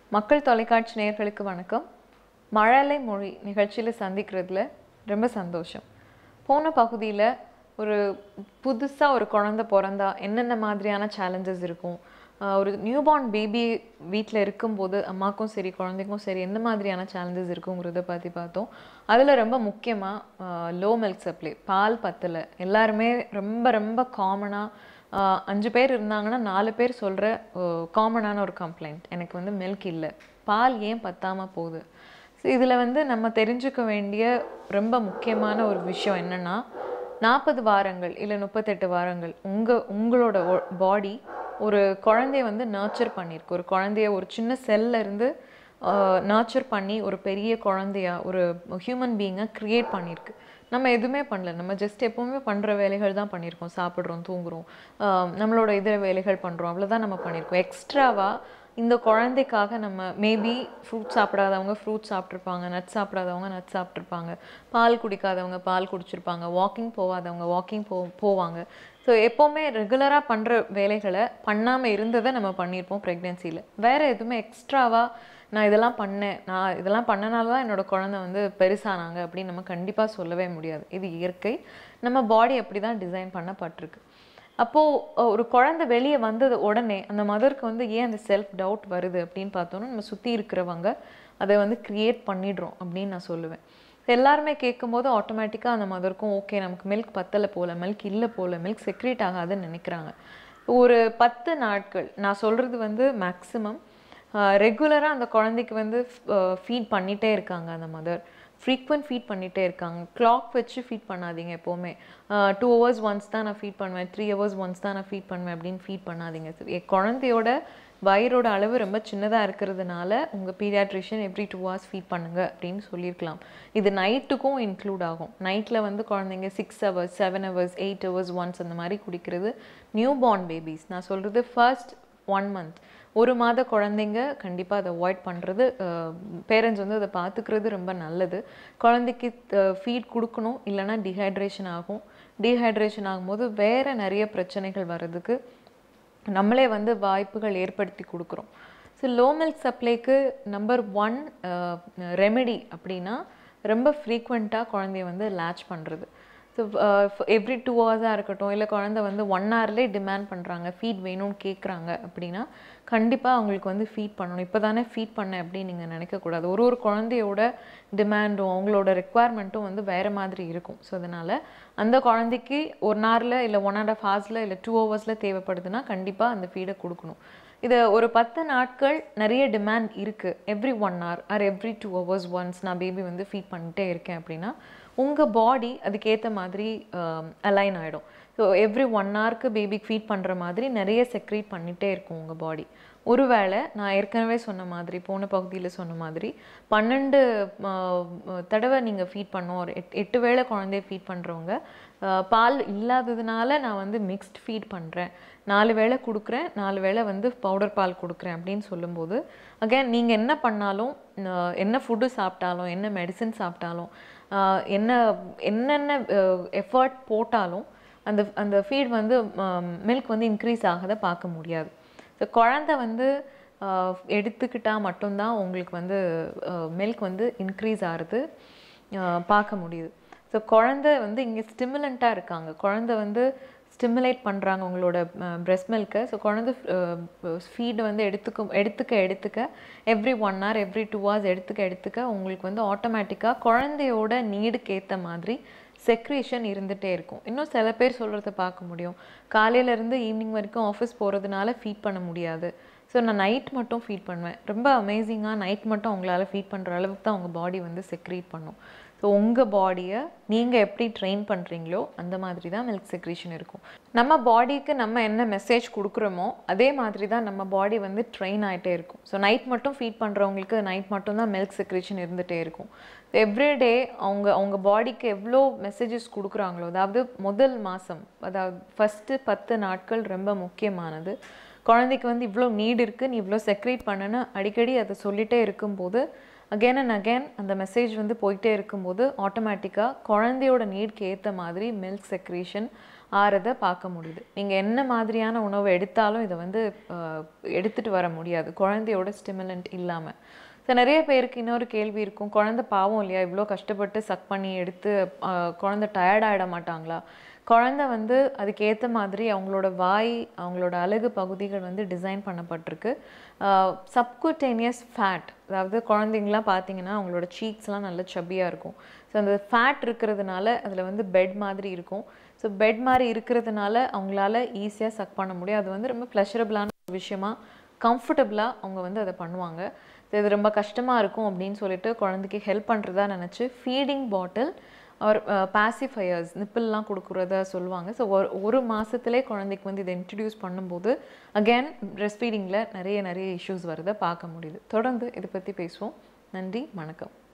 மக்கள் தொலைக்காட்சி நேயர்களுக்கு வணக்கம் மழலை மொழி நிகழ்ச்சியில் சந்திக்கிறதுல ரொம்ப சந்தோஷம் போன பகுதியில் ஒரு புதுசாக ஒரு குழந்தை பிறந்தா என்னென்ன மாதிரியான சேலஞ்சஸ் இருக்கும் ஆஹ் ஒரு நியூபார்ன் பேபி வீட்டில் இருக்கும்போது அம்மாக்கும் சரி குழந்தைக்கும் சரி எந்த மாதிரியான சேலஞ்சஸ் இருக்குங்கிறத பற்றி பார்த்தோம் அதில் ரொம்ப முக்கியமாக லோ மில்க் சப்ளை பால் பத்தலை எல்லாருமே ரொம்ப ரொம்ப காமனாக ஆஹ் அஞ்சு பேர் இருந்தாங்கன்னா நாலு பேர் சொல்கிற காமனான ஒரு கம்ப்ளைண்ட் எனக்கு வந்து மில்க் இல்லை பால் ஏன் பத்தாமல் போகுது ஸோ இதில் வந்து நம்ம தெரிஞ்சுக்க வேண்டிய ரொம்ப முக்கியமான ஒரு விஷயம் என்னென்னா நாற்பது வாரங்கள் இல்லை முப்பத்தெட்டு வாரங்கள் உங்கள் உங்களோட பாடி ஒரு குழந்தைய வந்து நர்ச்சர் பண்ணியிருக்கு ஒரு குழந்தைய ஒரு சின்ன செல்ல இருந்து நர்ச்சர் பண்ணி ஒரு பெரிய குழந்தையா ஒரு ஹியூமன் பீயிங்கை க்ரியேட் பண்ணியிருக்கு நம்ம எதுவுமே பண்ணல நம்ம ஜஸ்ட் எப்போவுமே பண்ணுற வேலைகள் தான் பண்ணியிருக்கோம் சாப்பிட்றோம் தூங்குறோம் ஆஹ் நம்மளோட இதர வேலைகள் பண்ணுறோம் அவ்வளோதான் நம்ம பண்ணியிருக்கோம் எக்ஸ்ட்ராவாக இந்த குழந்தைக்காக நம்ம மேபி ஃப்ரூட் சாப்பிடாதவங்க ஃப்ரூட் சாப்பிட்ருப்பாங்க நட் சாப்பிடாதவங்க நட் சாப்பிட்ருப்பாங்க பால் குடிக்காதவங்க பால் குடிச்சிருப்பாங்க வாக்கிங் போகாதவங்க வாக்கிங் போ போவாங்க ஸோ எப்போவுமே ரெகுலராக பண்ணுற வேலைகளை பண்ணாமல் இருந்ததை நம்ம பண்ணியிருப்போம் ப்ரெக்னென்சியில் வேறு எதுவுமே எக்ஸ்ட்ராவாக நான் இதெல்லாம் பண்ணேன் நான் இதெல்லாம் பண்ணனால தான் என்னோட குழந்தை வந்து பெருசானாங்க அப்படின்னு நம்ம கண்டிப்பாக சொல்லவே முடியாது இது இயற்கை நம்ம பாடி அப்படி தான் டிசைன் பண்ணப்பட்டிருக்கு அப்போது ஒரு குழந்தை வெளியே வந்தது உடனே அந்த மதருக்கு வந்து ஏன் அந்த செல்ஃப் டவுட் வருது அப்படின்னு பார்த்தோன்னா நம்ம சுற்றி இருக்கிறவங்க அதை வந்து க்ரியேட் பண்ணிடுறோம் அப்படின்னு நான் சொல்லுவேன் எல்லாருமே கேட்கும்போது ஆட்டோமேட்டிக்காக அந்த மதருக்கும் ஓகே நமக்கு மில்க் பத்தலை போல மில்க் இல்லை போல மில்க் செக்ரேட் ஆகாதுன்னு நினைக்கிறாங்க ஒரு பத்து நாட்கள் நான் சொல்கிறது வந்து மேக்ஸிமம் ரெகுலராக அந்த குழந்தைக்கு வந்து ஃபீட் பண்ணிகிட்டே இருக்காங்க அந்த மதர் ஃப்ரீக்வெண்ட் ஃபீட் பண்ணிகிட்டே இருக்காங்க கிளாக் வச்சு ஃபீட் பண்ணாதீங்க எப்போவுமே டூ ஹவர்ஸ் ஒன்ஸ் தான் நான் ஃபீட் பண்ணுவேன் த்ரீ ஹவர்ஸ் ஒன்ஸ் தான் நான் ஃபீட் பண்ணுவேன் அப்படின்னு ஃபீட் பண்ணாதீங்க என் குழந்தையோட வயிறோட அளவு ரொம்ப சின்னதாக இருக்கிறதுனால உங்கள் paediatrician every two hours feed பண்ணுங்க அப்படின்னு சொல்லியிருக்கலாம் இது நைட்டுக்கும் இன்க்ளூட் ஆகும் நைட்டில் வந்து குழந்தைங்க six hours seven hours eight hours once அந்த மாதிரி குடிக்கிறது நியூ பார்ன் பேபிஸ் நான் சொல்கிறது ஃபர்ஸ்ட் ஒன் மந்த் ஒரு மாத குழந்தைங்க கண்டிப்பாக அதை அவாய்ட் பண்ணுறது பேரண்ட்ஸ் வந்து அதை பார்த்துக்கிறது ரொம்ப நல்லது குழந்தைக்கு ஃபீட் கொடுக்கணும் இல்லைன்னா டிஹைட்ரேஷன் ஆகும் டீஹைட்ரேஷன் ஆகும்போது வேறு நிறைய பிரச்சனைகள் வர்றதுக்கு நம்மளே வந்து வாய்ப்புகள் ஏற்படுத்தி கொடுக்குறோம் ஸோ லோ மில்க் சப்ளைக்கு நம்பர் ஒன் ரெமெடி அப்படின்னா ரொம்ப ஃப்ரீக்வெண்ட்டாக குழந்தைய வந்து லேட்ச் பண்ணுறது ஸோ எவ்ரி டூ ஹவர்ஸாக இருக்கட்டும் இல்லை குழந்தை வந்து ஒன் ஹவர்லேயே டிமாண்ட் பண்ணுறாங்க ஃபீட் வேணும்னு கேட்குறாங்க அப்படின்னா கண்டிப்பாக அவங்களுக்கு வந்து ஃபீட் பண்ணணும் இப்போ தானே ஃபீட் பண்ணேன் அப்படின்னு நீங்கள் நினைக்கக்கூடாது ஒரு ஒரு குழந்தையோட டிமாண்டும் அவங்களோட ரெக்குவயர்மெண்ட்டும் வந்து வேறு மாதிரி இருக்கும் ஸோ அதனால் அந்த குழந்தைக்கு ஒரு நாரில் இல்லை ஒன் அண்ட் ஆஃப் ஹவர்ஸில் இல்லை டூ ஹவர்ஸில் தேவைப்படுதுன்னா கண்டிப்பாக அந்த ஃபீடை கொடுக்கணும் இது ஒரு பத்து நாட்கள் நிறைய டிமாண்ட் இருக்குது every one hour or every two hours once நான் பேபி வந்து ஃபீட் பண்ணிட்டே இருக்கேன் அப்படின்னா உங்கள் பாடி அதுக்கேற்ற மாதிரி அலைன் ஆகிடும் ஸோ எவ்ரி ஒன் ஹவருக்கு பேபிக்கு ஃபீட் பண்ணுற மாதிரி நிறைய செக்ரேட் பண்ணிகிட்டே இருக்கும் உங்கள் பாடி ஒருவேளை நான் ஏற்கனவே சொன்ன மாதிரி போன பகுதியில் சொன்ன மாதிரி பன்னெண்டு தடவை நீங்கள் ஃபீட் பண்ணோம் ஒரு எட் எட்டு வேளை குழந்தைய ஃபீட் பண்ணுறவங்க பால் இல்லாததுனால நான் வந்து மிக்ஸ்ட் ஃபீட் பண்ணுறேன் நாலு வேளை கொடுக்குறேன் நாலு வேளை வந்து பவுடர் பால் கொடுக்குறேன் அப்படின்னு சொல்லும்போது அகேன் நீங்கள் என்ன பண்ணாலும் என்ன ஃபுட்டு சாப்பிட்டாலும் என்ன மெடிசன் சாப்பிட்டாலும் என்ன என்னென்ன எஃபர்ட் போட்டாலும் அந்த அந்த ஃபீட் வந்து மில்க் வந்து இன்க்ரீஸ் ஆகதை பார்க்க முடியாது ஸோ குழந்த வந்து எடுத்துக்கிட்டால் மட்டும்தான் உங்களுக்கு வந்து மில்க் வந்து இன்க்ரீஸ் ஆகிறது பார்க்க முடியுது ஸோ குழந்த வந்து இங்கே ஸ்டிமுலண்ட்டாக இருக்காங்க குழந்த வந்து ஸ்டிமுலேட் பண்ணுறாங்க உங்களோட பிரெஸ்ட் மில்க்கை ஸோ குழந்த ஃபீடு வந்து எடுத்துக்க எடுத்துக்க எடுத்துக்க every one hour every two hours எடுத்துக்க எடுத்துக்க உங்களுக்கு வந்து ஆட்டோமேட்டிக்காக குழந்தையோட நீடுக்கு ஏற்ற மாதிரி செக்ரேஷன் இருந்துகிட்டே இருக்கும் இன்னும் சில பேர் சொல்கிறத பார்க்க முடியும் காலையிலேருந்து ஈவினிங் வரைக்கும் ஆஃபீஸ் போகிறதுனால ஃபீட் பண்ண முடியாது ஸோ நான் நைட் மட்டும் ஃபீட் பண்ணுவேன் ரொம்ப அமேசிங்காக நைட் மட்டும் அவங்களால ஃபீட் பண்ணுற அளவுக்கு தான் அவங்க பாடி வந்து செக்ரேட் பண்ணும் ஸோ உங்கள் பாடியை நீங்கள் எப்படி ட்ரெயின் பண்ணுறீங்களோ அந்த மாதிரி தான் மில்க் செக்ரேஷன் இருக்கும் நம்ம பாடிக்கு நம்ம என்ன மெசேஜ் கொடுக்குறோமோ அதே மாதிரி தான் நம்ம பாடி வந்து ட்ரெயின் ஆகிட்டே இருக்கும் ஸோ நைட் மட்டும் ஃபீட் பண்ணுறவங்களுக்கு நைட் மட்டும் தான் மில்க் செக்ரேஷன் இருந்துகிட்டே இருக்கும் எவ்ரிடே அவங்க அவங்க பாடிக்கு எவ்வளோ மெசேஜஸ் கொடுக்குறாங்களோ அதாவது முதல் மாதம் அதாவது ஃபஸ்ட்டு பத்து நாட்கள் ரொம்ப முக்கியமானது குழந்தைக்கு வந்து இவ்வளோ நீட் இருக்குது நீ இவ்வளோ செக்ரேட் பண்ணுன்னு அடிக்கடி அதை சொல்லிகிட்டே இருக்கும்போது அகேன் அண்ட் அகேன் அந்த மெசேஜ் வந்து போயிட்டே இருக்கும்போது ஆட்டோமேட்டிக்காக குழந்தையோட நீட்க்கு ஏற்ற மாதிரி மில்க் செக்ரீஷன் ஆறதை பார்க்க முடியுது நீங்கள் என்ன மாதிரியான உணவு எடுத்தாலும் இதை வந்து ஆஹ், எடுத்துட்டு வர முடியாது குழந்தையோட ஸ்டிமுலண்ட் இல்லாமல் ஸோ நிறைய பேருக்கு இன்னொரு கேள்வி இருக்கும் குழந்தை பாவம் இல்லையா இவ்வளோ கஷ்டப்பட்டு சக் பண்ணி எடுத்து ஆஹ், குழந்தை டயர்ட் ஆகிட மாட்டாங்களா குழந்தை வந்து அதுக்கேற்ற மாதிரி அவங்களோட வாய் அவங்களோட அழகு பகுதிகள் வந்து டிசைன் பண்ணப்பட்டிருக்கு சப்குட்டேனியஸ் ஃபேட் அதாவது குழந்தைங்களாம் பார்த்தீங்கன்னா அவங்களோட சீக்ஸ்லாம் நல்ல சப்பியாக இருக்கும் ஸோ அந்த ஃபேட் இருக்கிறதுனால அதில் வந்து பெட் மாதிரி இருக்கும் ஸோ பெட் மாதிரி இருக்கிறதுனால அவங்களால ஈஸியாக சக் பண்ண முடியும் அது வந்து ரொம்ப ப்ளஷரபிளான ஒரு விஷயமா கம்ஃபர்டபுளாக அவங்க வந்து அதை பண்ணுவாங்க ஸோ இது ரொம்ப கஷ்டமாக இருக்கும் அப்படின்னு சொல்லிட்டு குழந்தைக்கு ஹெல்ப் பண்ணுறதா நினச்சி ஃபீடிங் பாட்டில் ஒரு பாசிஃபையர்ஸ் நிப்பிள்லாம் கொடுக்குறதா சொல்லுவாங்க ஸோ ஒரு ஒரு மாதத்துலேயே குழந்தைக்கு வந்து இதை இன்ட்ரடியூஸ் பண்ணும்போது அகேன் breastfeeding ஃபீடிங்கில் நிறைய நிறைய இஷ்யூஸ் வரதை பார்க்க முடியுது தொடர்ந்து இதை பற்றி பேசுவோம் நன்றி வணக்கம்